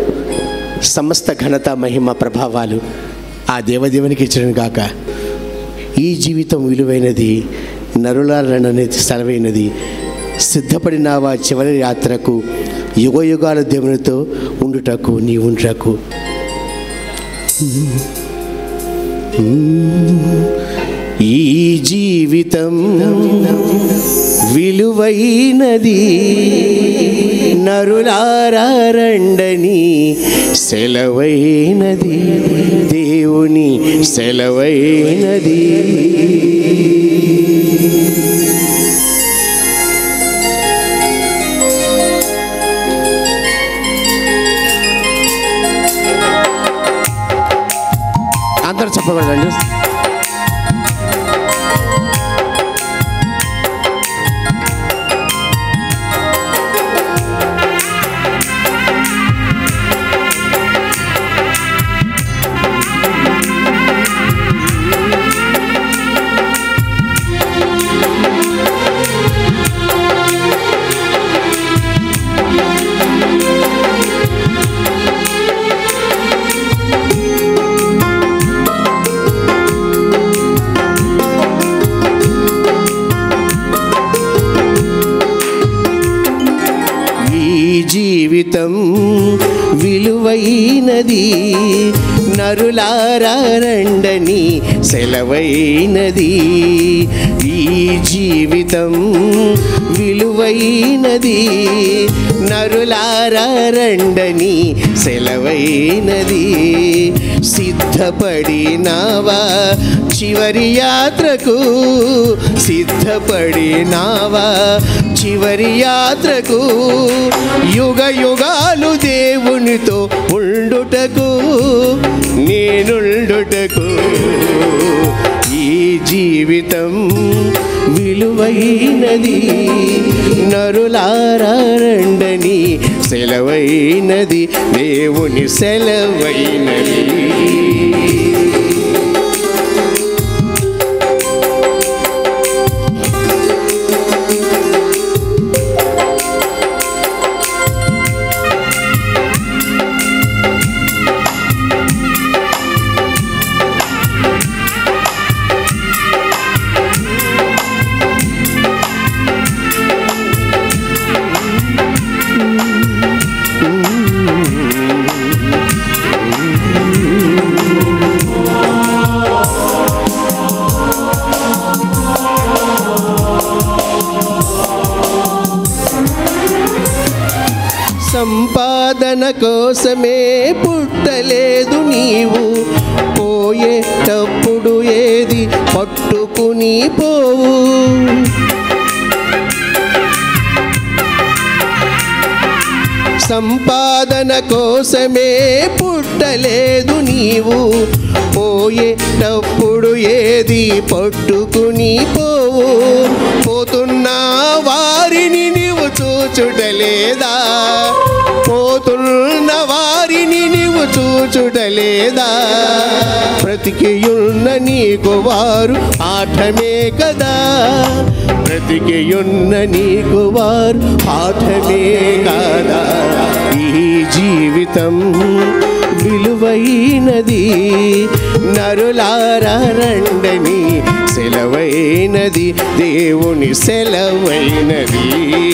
సమస్త ఘనత మహిమ ప్రభావాలు ఆ దేవదేవునికి ఇచ్చిన గాక ఈ జీవితం విలువైనది నరులారననేది సెలవైనది సిద్ధపడినావా చివరి యాత్రకు యుగ యుగాల దేవునితో ఉండుటకు నీ ఉండుటకు ఈ జీవితం విలువైనది నరులారండని సెలవైనది దేవుని సెలవైనది అందరూ చెప్పకూడదండి ఈ జీవితం విలువైనది నరులారండని సెలవైనది ఈ జీవితం విలువైనది నరులారండని సెలవైనది సిద్ధపడినావా చివరి యాత్రకు సిద్ధపడినావా చివరి యాత్రకు యుగ యుగాలు దేవునితో ఉండుటకు నేనుండుటకు ఈ జీవితం విలువైనది నరులారండని సెలవైనది దేవుని సెలవైనది సంపాదన కోసమే పుట్టలేదు నీవు పోయేటప్పుడు ఏది పట్టుకుని పోవు సంపాదన కోసమే పుట్టలేదు నీవు పోయేటప్పుడు ఏది పట్టుకుని పోవు పోతున్న వారిని నీవు చూచుటలేదా పోతున్న వారిని నీవు చూచుటలేదా బ్రతికియున్న నీకు వారు ఆఠమే కదా బ్రతికియున్న నీకు వారు ఆఠమే కాదా ఈ జీవితం విలువైనది నరులారండని సెలవైనది దేవుని సెలవైనది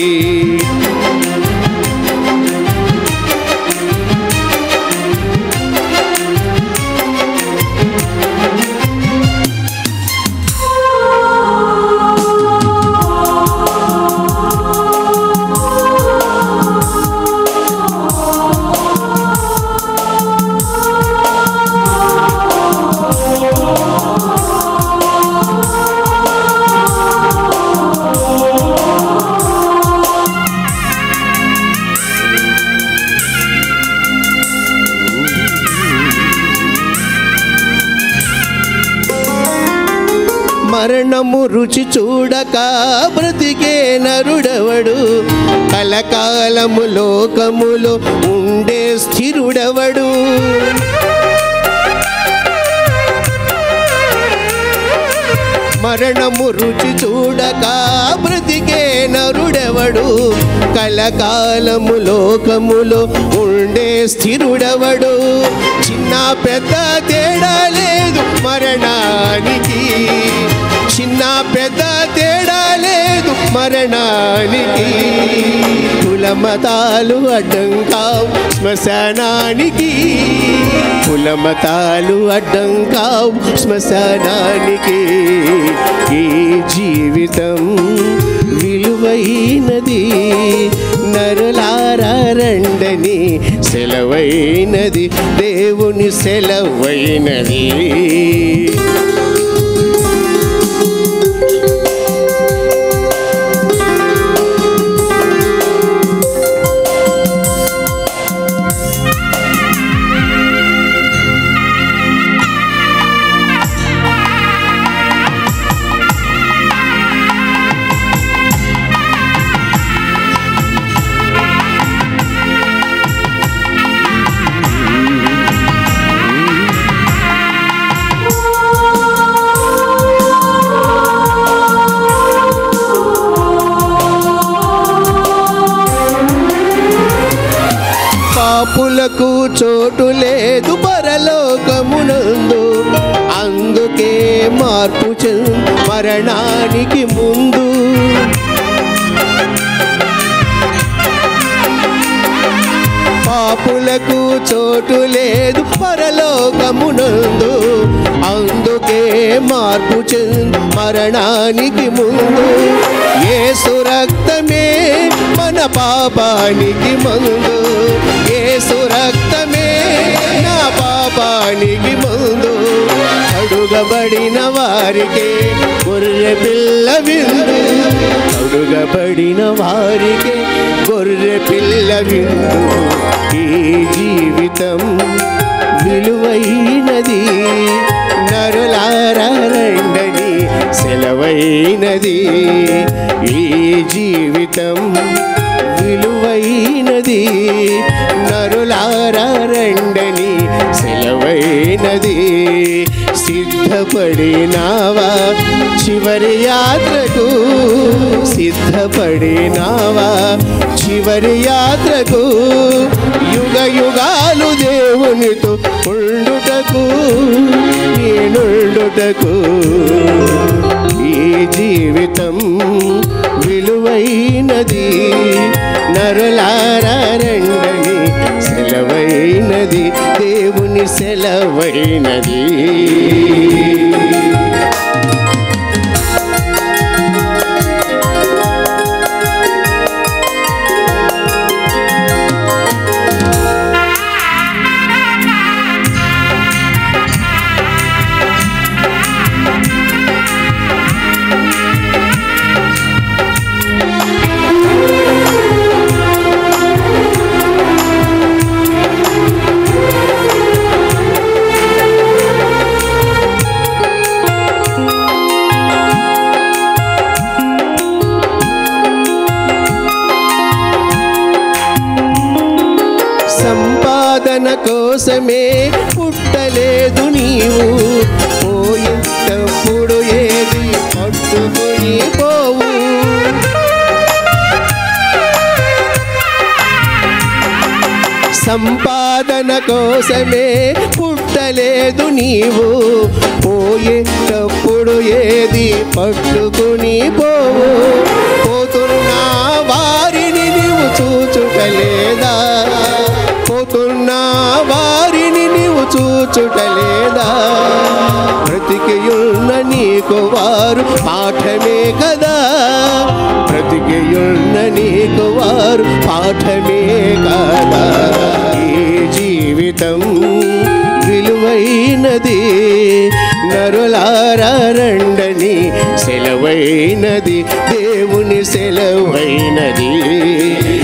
మరణము రుచి చూడక బ్రతికే నరుడవడు కలకాలము లోకములో ఉండే స్థిరుడవడు మరణము రుచి చూడక బ్రతికే నరుడెవడు కలకాలము లోకములో ఉండే స్థిరుడెవడు చిన్న పెద్ద తేడా లేదు మరణానికి చిన్న పెద్ద తేడా లేదు మరణానికి కులమతాలు అడ్డం కావు శ్మశానానికి కులమతాలు అడ్డం కావు శ్మశానానికి ఈ జీవితం విలువైనది నరులారా రండని సెలవైనది దేవుని సెలవైనది పాపులకు చోటు లేదు పరలోకమునందు అందుకే మార్పు చెందు మరణానికి ముందు పాపులకు చోటు లేదు పరలోకమునందు అందుకే మార్పు చెందు మరణానికి ముందు ఏసు రక్తమే మన పాపానికి మందు ఏసు రక్తమే నా పాపానికి మందు అడుగబడిన వారికి గొర్రె పిల్ల విందు అడుగబడిన వారికి గొర్రె పిల్ల విందు ఈ జీవితం విలువైనది నరులారా రండని సెలవైనది ఈ జీవితం విలువైనది నరులారా రండని సెలవైనది సిద్ధపడినావా చివరి యాత్రకు సిద్ధపడినావా చివరి యాత్రకు యుగ యుగాలు దేవునితో ఉండుటకు నేనుండుటకు ఈ జీవితం విలువైనది నరులారా రండని సెలవైనది దేవుని సెలవైనది సంపాదన కోసమే పుట్టలేదు నీవు పోయేటప్పుడు ఏది పట్టుకుని పోవు సంపాదన కోసమే పుట్టలేదు నీవు పోయేటప్పుడు ఏది పట్టుకుని పోవు పోతున్న వారిని నీవు చూచుటలేదా పోతున్న వారిని నీవు చూచుటలేదా బ్రతికియున్న నీకు వారు పాఠమే కదా బ్రతికియున్న నీకు వారు పాఠమే కదా ఈ జీవితం విలువైనది నరులారా రండని సెలవైనది దేవుని సెలవైనది